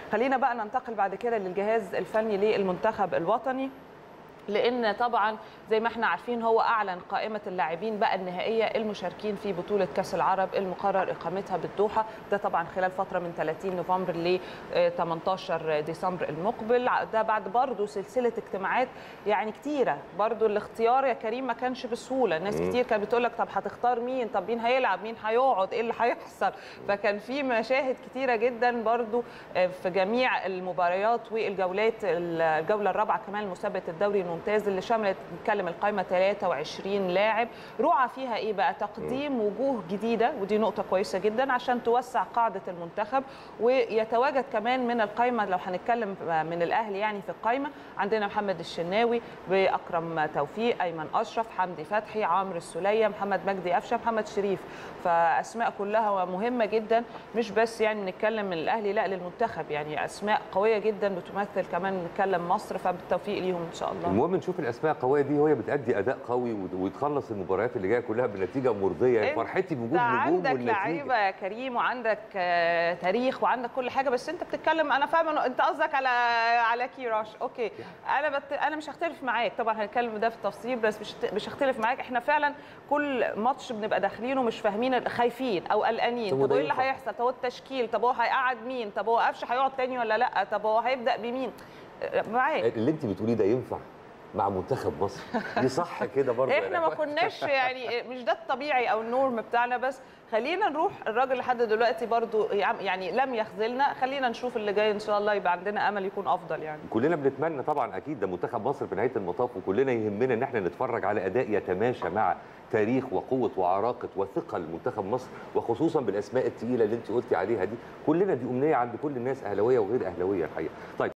خلينا بقى ننتقل بعد كده للجهاز الفني للمنتخب الوطني لان طبعا زي ما احنا عارفين هو اعلن قائمه اللاعبين بقى النهائيه المشاركين في بطوله كاس العرب المقرر اقامتها بالدوحه ده طبعا خلال فتره من 30 نوفمبر ل 18 ديسمبر المقبل ده بعد برضه سلسله اجتماعات يعني كتيره برضه الاختيار يا كريم ما كانش بسهوله ناس كتير كانت بتقول لك طب هتختار مين طب مين هيلعب مين هيقعد ايه اللي هيحصل فكان في مشاهد كتيره جدا برضه في جميع المباريات والجولات الجوله الرابعه كمان لمسابقه الدوري الممتاز اللي شملت نتكلم القائمه 23 لاعب رعى فيها ايه بقى تقديم وجوه جديده ودي نقطه كويسه جدا عشان توسع قاعده المنتخب ويتواجد كمان من القائمه لو هنتكلم من الاهلي يعني في القائمه عندنا محمد الشناوي باكرم توفيق ايمن اشرف حمدي فتحي عمرو السوليه محمد مجدي قفشه محمد شريف فاسماء كلها مهمه جدا مش بس يعني نتكلم من الاهلي لا للمنتخب يعني اسماء قويه جدا بتمثل كمان نتكلم مصر فبالتوفيق ليهم ان شاء الله المهم نشوف الاسماء القويه دي وهي بتادي اداء قوي وتخلص المباريات اللي جايه كلها بنتيجه مرضيه فرحتي بوجود نجوم عندك لعيبه يا كريم وعندك تاريخ وعندك كل حاجه بس انت بتتكلم انا فاهمه انت قصدك على على كيراش اوكي انا بت... انا مش هختلف معاك طبعا هنتكلم ده في التفصيل بس مش مش هختلف معاك احنا فعلا كل ماتش بنبقى داخلينه مش فاهمين خايفين او قلقانين طب ايه اللي هيحصل طب هو التشكيل طب هو هيقعد مين طب هو قفشه هيقعد تاني ولا لا طب هو هيبدا بمين معاك اللي انت بتقوليه ده ينفع مع منتخب مصر دي صح كده برضه احنا ما كناش يعني مش ده الطبيعي او النورم بتاعنا بس خلينا نروح الراجل لحد دلوقتي برضه يعني لم يخذلنا خلينا نشوف اللي جاي ان شاء الله يبقى عندنا امل يكون افضل يعني كلنا بنتمنى طبعا اكيد ده منتخب مصر في نهايه المطاف وكلنا يهمنا ان احنا نتفرج على اداء يتماشى مع تاريخ وقوه وعراقه وثقل منتخب مصر وخصوصا بالاسماء الثقيله اللي انت قلتي عليها دي كلنا دي امنيه عند كل الناس اهلاويه وغير اهلاويه الحقيقه طيب